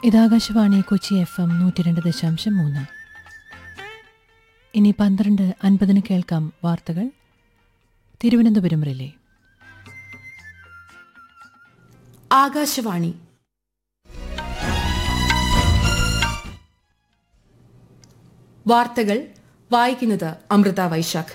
ഇതാകാശവാണി Kochi F M നൂറ്റി രണ്ട് ദശാംശം മൂന്ന് ഇനി പന്ത്രണ്ട് അൻപതിന് കേൾക്കാം വാർത്തകൾ തിരുവനന്തപുരം റിലേ ആകാശവാണി വാർത്തകൾ വായിക്കുന്നത് അമൃത വൈശാഖ്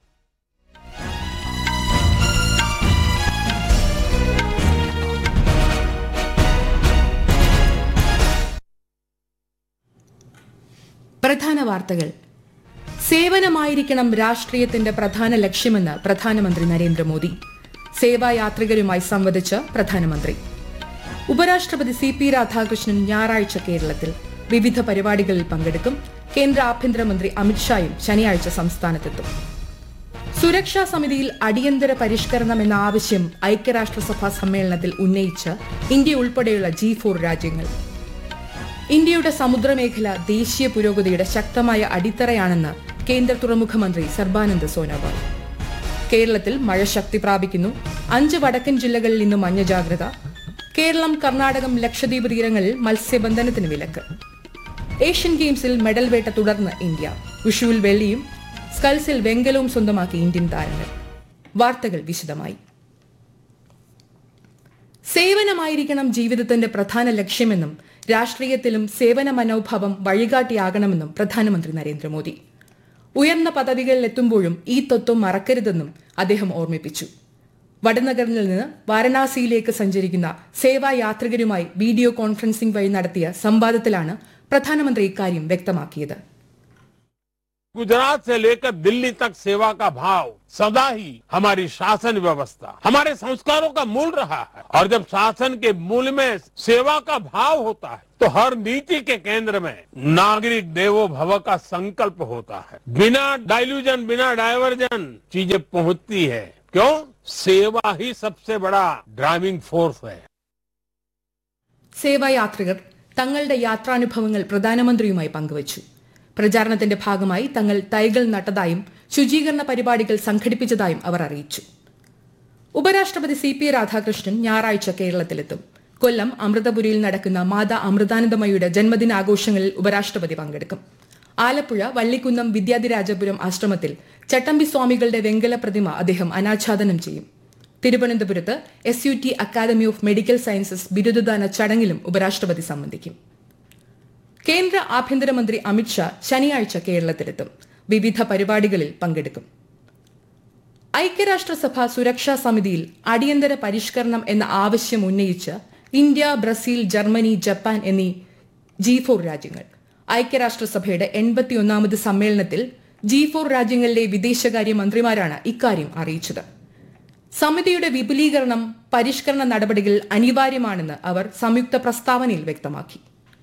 പ്രധാന വാർത്തകൾ സേവനമായിരിക്കണം രാഷ്ട്രീയത്തിന്റെ പ്രധാന ലക്ഷ്യമെന്ന് പ്രധാനമന്ത്രി നരേന്ദ്രമോദി സേവായാത്രികരുമായി സംവദിച്ച് പ്രധാനമന്ത്രി ഉപരാഷ്ട്രപതി സി പി രാധാകൃഷ്ണൻ ഞായറാഴ്ച കേരളത്തിൽ വിവിധ പരിപാടികളിൽ പങ്കെടുക്കും കേന്ദ്ര ആഭ്യന്തരമന്ത്രി അമിത്ഷായും ശനിയാഴ്ച സംസ്ഥാനത്തെത്തും സുരക്ഷാ സമിതിയിൽ അടിയന്തര പരിഷ്കരണം എന്ന ആവശ്യം ഐക്യരാഷ്ട്രസഭാ സമ്മേളനത്തിൽ ഉന്നയിച്ച് ഇന്ത്യ ഉൾപ്പെടെയുള്ള ജി ഫോർ രാജ്യങ്ങൾ ഇന്ത്യയുടെ സമുദ്രമേഖല ദേശീയ പുരോഗതിയുടെ ശക്തമായ അടിത്തറയാണെന്ന് കേന്ദ്ര തുറമുഖ മന്ത്രി സർബാനന്ദ് സോനോവാൾ കേരളത്തിൽ മഴ ശക്തി പ്രാപിക്കുന്നു അഞ്ച് വടക്കൻ ജില്ലകളിൽ ഇന്ന് മഞ്ഞ ജാഗ്രത കേരളം കർണാടകം ലക്ഷദ്വീപ് തീരങ്ങളിൽ മത്സ്യബന്ധനത്തിന് വിലക്ക് ഏഷ്യൻ ഗെയിംസിൽ മെഡൽ വേട്ട തുടർന്ന് ഇന്ത്യ വിഷുവിൽ വെള്ളിയും സ്കൾസിൽ വെങ്കലവും സ്വന്തമാക്കി ഇന്ത്യൻ താരങ്ങൾ വാർത്തകൾ വിശദമായി സേവനമായിരിക്കണം ജീവിതത്തിന്റെ പ്രധാന ലക്ഷ്യമെന്നും രാഷ്ട്രീയത്തിലും സേവന മനോഭാവം വഴികാട്ടിയാകണമെന്നും പ്രധാനമന്ത്രി നരേന്ദ്രമോദി ഉയർന്ന പദവികളിൽ എത്തുമ്പോഴും ഈ തത്വം മറക്കരുതെന്നും അദ്ദേഹം ഓർമ്മിപ്പിച്ചു വടനഗറിൽ നിന്ന് വാരണാസിയിലേക്ക് സഞ്ചരിക്കുന്ന സേവായാത്രികരുമായി വീഡിയോ കോൺഫറൻസിംഗ് വഴി നടത്തിയ സംവാദത്തിലാണ് പ്രധാനമന്ത്രി ഇക്കാര്യം വ്യക്തമാക്കിയത് गुजरात से लेकर दिल्ली तक सेवा का भाव सदा ही हमारी शासन व्यवस्था हमारे संस्कारों का मूल रहा है और जब शासन के मूल में सेवा का भाव होता है तो हर नीति के केंद्र में नागरिक देवो भव का संकल्प होता है बिना डाइल्यूजन बिना डाइवर्जन चीजें पहुंचती है क्यों सेवा ही सबसे बड़ा ड्राइविंग फोर्स है സേവായാത്രികർ തങ്ങളുടെ യാത്രാനുഭവങ്ങൾ പ്രധാനമന്ത്രിയുമായി പങ്കുവച്ചു പ്രചാരണത്തിന്റെ ഭാഗമായി തങ്ങൾ തൈകൾ നട്ടതായും ശുചീകരണ പരിപാടികൾ സംഘടിപ്പിച്ചതായും അവർ അറിയിച്ചു ഉപരാഷ്ട്രപതി സി പി രാധാകൃഷ്ണൻ ഞായറാഴ്ച കേരളത്തിലെത്തും കൊല്ലം അമൃതപുരിയിൽ നടക്കുന്ന മാതാ അമൃതാനന്ദമയുടെ ജന്മദിനാഘോഷങ്ങളിൽ ഉപരാഷ്ട്രപതി പങ്കെടുക്കും ആലപ്പുഴ വള്ളിക്കുന്നം വിദ്യാധിരാജപുരം ആശ്രമത്തിൽ ചട്ടമ്പി സ്വാമികളുടെ വെങ്കല പ്രതിമ അദ്ദേഹം അനാച്ഛാദനം ചെയ്യും തിരുവനന്തപുരത്ത് S U T Academy of Medical Sciences ബിരുദദാന ചടങ്ങിലും ഉപരാഷ്ട്രപതി സംബന്ധിക്കും കേന്ദ്ര ആഭ്യന്തരമന്ത്രി അമിത്ഷാ ശനിയാഴ്ച കേരളത്തിലെത്തും വിവിധ പരിപാടികളിൽ പങ്കെടുക്കും ഐക്യരാഷ്ട്രസഭ സുരക്ഷാ സമിതിയിൽ അടിയന്തര പരിഷ്കരണം എന്ന ആവശ്യം ഉന്നയിച്ച് ഇന്ത്യ ബ്രസീൽ ജർമ്മനി ജപ്പാൻ എന്നീ ജി ഫോർ രാജ്യങ്ങൾ ഐക്യരാഷ്ട്രസഭയുടെ എൺപത്തിയൊന്നാമത് സമ്മേളനത്തിൽ ജി ഫോർ രാജ്യങ്ങളിലെ വിദേശകാര്യ മന്ത്രിമാരാണ് ഇക്കാര്യം അറിയിച്ചത് സമിതിയുടെ വിപുലീകരണം പരിഷ്കരണ നടപടികൾ അനിവാര്യമാണെന്ന് അവർ സംയുക്ത പ്രസ്താവനയിൽ വ്യക്തമാക്കി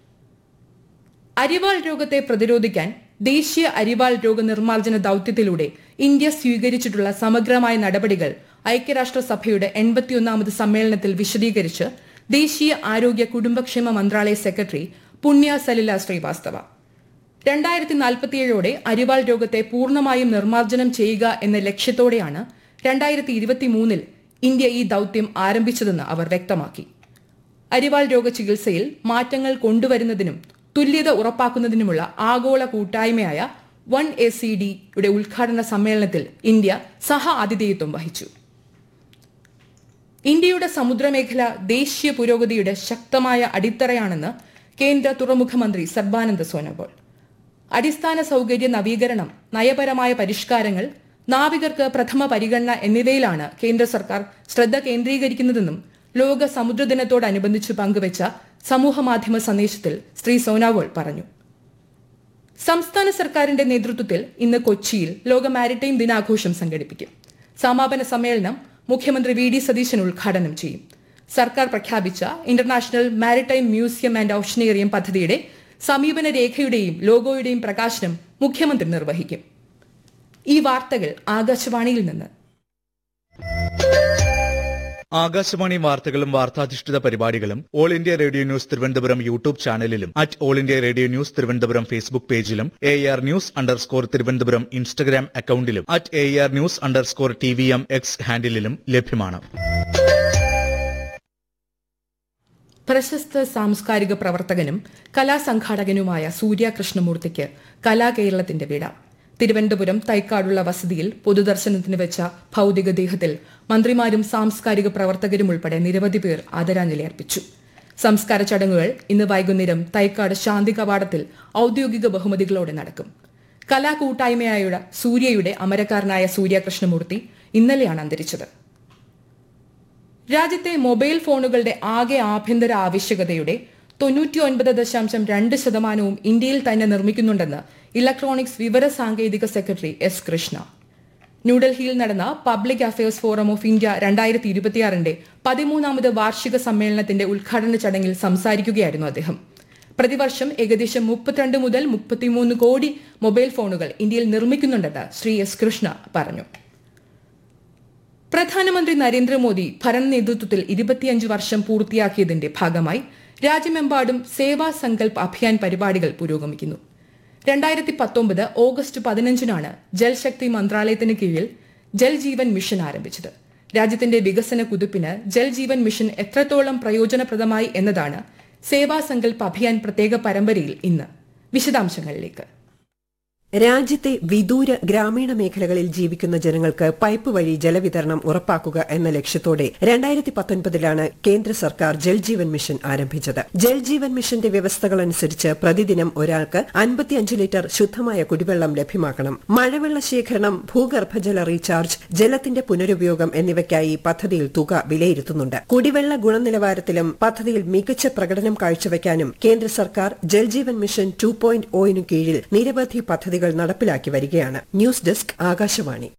അരിവാൾ രോഗത്തെ പ്രതിരോധിക്കാൻ ദേശീയ അരിവാൾ രോഗനിർമ്മാർജ്ജന ദൌത്യത്തിലൂടെ ഇന്ത്യ സ്വീകരിച്ചിട്ടുള്ള സമഗ്രമായ നടപടികൾ ഐക്യരാഷ്ട്രസഭയുടെ എൺപത്തിയൊന്നാമത് സമ്മേളനത്തിൽ വിശദീകരിച്ച് ദേശീയ ആരോഗ്യ കുടുംബക്ഷേമ മന്ത്രാലയ സെക്രട്ടറി പുണ്യ സലില ശ്രീവാസ്തവ രണ്ടായിരത്തി നാൽപ്പത്തിയേഴോടെ അരിവാൾ രോഗത്തെ പൂർണ്ണമായും നിർമ്മാർജ്ജനം ചെയ്യുക എന്ന ലക്ഷ്യത്തോടെയാണ് രണ്ടായിരത്തി ഇരുപത്തിമൂന്നിൽ ഇന്ത്യ ഈ ദൌത്യം ആരംഭിച്ചതെന്ന് അവർ വ്യക്തമാക്കി അരിവാൾ രോഗ ചികിത്സയിൽ മാറ്റങ്ങൾ കൊണ്ടുവരുന്നതിനും തുല്യത ഉറപ്പാക്കുന്നതിനുമുള്ള ആഗോള കൂട്ടായ്മയായ വൺ എ സി ഡിയുടെ ഉദ്ഘാടന സമ്മേളനത്തിൽ ഇന്ത്യ സഹ ആതിഥേയത്വം വഹിച്ചു ഇന്ത്യയുടെ സമുദ്രമേഖല ദേശീയ പുരോഗതിയുടെ ശക്തമായ അടിത്തറയാണെന്ന് കേന്ദ്ര തുറമുഖ മന്ത്രി സർബാനന്ദ് സോനോവാൾ അടിസ്ഥാന സൗകര്യ നവീകരണം നയപരമായ പരിഷ്കാരങ്ങൾ നാവികർക്ക് പ്രഥമ പരിഗണന എന്നിവയിലാണ് കേന്ദ്ര സർക്കാർ ശ്രദ്ധ കേന്ദ്രീകരിക്കുന്നതെന്നും ലോക സമുദ്ര ദിനത്തോടനുബന്ധിച്ച് പങ്കുവച്ച സമൂഹമാധ്യമ സന്ദേശത്തിൽ ശ്രീ സോനാവോൾ പറഞ്ഞു സംസ്ഥാന സർക്കാരിന്റെ നേതൃത്വത്തിൽ ഇന്ന് കൊച്ചിയിൽ ലോക മാരിടൈം ദിനാഘോഷം സംഘടിപ്പിക്കും സമാപന സമ്മേളനം മുഖ്യമന്ത്രി വി ഡി സതീശൻ ഉദ്ഘാടനം ചെയ്യും സർക്കാർ പ്രഖ്യാപിച്ച International Maritime Museum and Oceanarium പദ്ധതിയുടെ സമീപന രേഖയുടെയും ലോഗോയുടെയും പ്രകാശനം മുഖ്യമന്ത്രി നിർവഹിക്കും ഈ വാർത്തകൾ ആകാശവാണിയിൽ നിന്ന് ആകാശവാണി വാർത്തകളും വാർത്താധിഷ്ഠിത പരിപാടികളും All India Radio News Thiruvananthapuram YouTube ചാനലിലും at All India Radio News Thiruvananthapuram Facebook പേജിലും A R News underscore Thiruvananthapuram Instagram അക്കൌണ്ടിലും at A R News underscore T V M X ഹാൻഡിലും ലഭ്യമാണ് പ്രശസ്ത സാംസ്കാരിക പ്രവർത്തകനും കലാസംഘാടകനുമായ സൂര്യ കൃഷ്ണമൂർത്തിക്ക് കലാകേരളത്തിന്റെ വിട തിരുവനന്തപുരം തൈക്കാടുള്ള വസതിയിൽ പൊതുദർശനത്തിന് വെച്ച ഭൌതികദേഹത്തിൽ മന്ത്രിമാരും സാംസ്കാരിക പ്രവർത്തകരും ഉൾപ്പെടെ നിരവധി പേർ ആദരാഞ്ജലി അർപ്പിച്ചു സംസ്കാര ചടങ്ങുകൾ ഇന്ന് വൈകുന്നേരം തൈക്കാട് ശാന്തി കവാടത്തിൽ ഔദ്യോഗിക ബഹുമതികളോടെ നടക്കും കലാകൂട്ടായ്മയായ സൂര്യയുടെ അമരക്കാരനായ സൂര്യ കൃഷ്ണമൂർത്തി ഇന്നലെയാണ് അന്തരിച്ചത് രാജ്യത്തെ മൊബൈൽ ഫോണുകളുടെ ആകെ ആഭ്യന്തര ആവശ്യകതയുടെ തൊണ്ണൂറ്റിയൊൻപത് ദശാംശം രണ്ട് ശതമാനവും ഇന്ത്യയിൽ തന്നെ നിർമ്മിക്കുന്നുണ്ടെന്ന് ഇലക്ട്രോണിക്സ് വിവര സാങ്കേതിക സെക്രട്ടറി എസ് കൃഷ്ണ ന്യൂഡൽഹിയിൽ നടന്ന Public Affairs Forum of India രണ്ടായിരത്തി ഇരുപത്തിയാറിന്റെ പതിമൂന്നാമത് വാർഷിക സമ്മേളനത്തിന്റെ ഉദ്ഘാടന ചടങ്ങിൽ സംസാരിക്കുകയായിരുന്നു അദ്ദേഹം പ്രതിവർഷം ഏകദേശം മുപ്പത്തിരണ്ട് മുതൽ മുപ്പത്തിമൂന്ന് കോടി മൊബൈൽ ഫോണുകൾ ഇന്ത്യയിൽ നിർമ്മിക്കുന്നുണ്ടെന്ന് ശ്രീ എസ് കൃഷ്ണ പറഞ്ഞു പ്രധാനമന്ത്രി നരേന്ദ്രമോദി ഭരണ നേതൃത്വത്തിൽ ഇരുപത്തിയഞ്ച് വർഷം പൂർത്തിയാക്കിയതിന്റെ ഭാഗമായി രാജ്യമെമ്പാടും സേവാ സങ്കൽപ് അഭിയാൻ പരിപാടികൾ പുരോഗമിക്കുന്നു രണ്ടായിരത്തി പത്തൊമ്പത് ഓഗസ്റ്റ് പതിനഞ്ചിനാണ് ജൽശക്തി മന്ത്രാലയത്തിന് കീഴിൽ ജൽ ജീവൻ മിഷൻ ആരംഭിച്ചത് രാജ്യത്തിന്റെ വികസന കുതിപ്പിന് ജൽ ജീവൻ മിഷൻ എത്രത്തോളം പ്രയോജനപ്രദമായി എന്നതാണ് സേവാ സങ്കൽപ് അഭിയാൻ പ്രത്യേക പരമ്പരയിൽ ഇന്ന് വിശദാംശങ്ങളിലേക്ക് രാജ്യത്തെ വിദൂര ഗ്രാമീണ മേഖലകളിൽ ജീവിക്കുന്ന ജനങ്ങൾക്ക് പൈപ്പ് വഴി ജലവിതരണം ഉറപ്പാക്കുക എന്ന ലക്ഷ്യത്തോടെ രണ്ടായിരത്തി പത്തൊൻപതിലാണ് കേന്ദ്ര സർക്കാർ ജൽജീവൻ മിഷൻ ആരംഭിച്ചത് ജൽജീവൻ മിഷന്റെ വ്യവസ്ഥകളനുസരിച്ച് പ്രതിദിനം ഒരാൾക്ക് അൻപത്തിയഞ്ച് ലിറ്റർ ശുദ്ധമായ കുടിവെള്ളം ലഭ്യമാക്കണം മഴവെള്ള ശേഖരണം ഭൂഗർഭജല റീചാർജ് ജലത്തിന്റെ പുനരുപയോഗം എന്നിവയ്ക്കായി പദ്ധതിയിൽ തുക വിലയിരുത്തുന്നുണ്ട് കുടിവെള്ള ഗുണനിലവാരത്തിലും പദ്ധതിയിൽ മികച്ച പ്രകടനം കാഴ്ചവെക്കാനും കേന്ദ്ര സർക്കാർ ജൽജീവൻ മിഷൻ ടു പോയിന്റ് ഒയിനു കീഴിൽ നിരവധി പദ്ധതികൾ നടപ്പിലാക്കി വരികയാണ് ന്യൂസ് ഡെസ്ക് ആകാശവാണി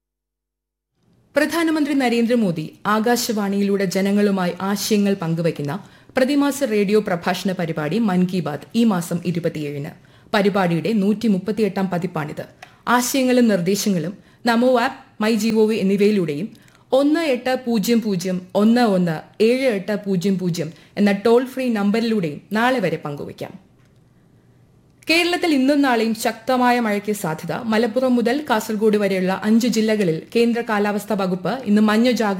പ്രധാനമന്ത്രി നരേന്ദ്രമോദി ആകാശവാണിയിലൂടെ ജനങ്ങളുമായി ആശയങ്ങൾ പങ്കുവയ്ക്കുന്ന പ്രതിമാസ റേഡിയോ പ്രഭാഷണ പരിപാടി മൻ കി ബാത് ഈ മാസം ഇരുപത്തിയേഴിന് പരിപാടിയുടെ നൂറ്റി മുപ്പത്തിയെട്ടാം പതിപ്പാണിത് ആശയങ്ങളും നിർദ്ദേശങ്ങളും നമോ ആപ്പ് മൈ ജിഒവി എന്നിവയിലൂടെയും ഒന്ന് എട്ട് പൂജ്യം പൂജ്യം ഒന്ന് ഒന്ന് ഏഴ് എട്ട് പൂജ്യം പൂജ്യം എന്ന ടോൾ ഫ്രീ നമ്പറിലൂടെയും നാളെ വരെ പങ്കുവയ്ക്കാം കേരളത്തിൽ ഇന്നും നാളെയും ശക്തമായ മഴയ്ക്ക് സാധ്യത മലപ്പുറം മുതൽ കാസർഗോഡ് വരെയുള്ള അഞ്ച് ജില്ലകളിൽ കേന്ദ്ര കാലാവസ്ഥാ വകുപ്പ് ഇന്ന് മഞ്ഞ ജാഗ്രത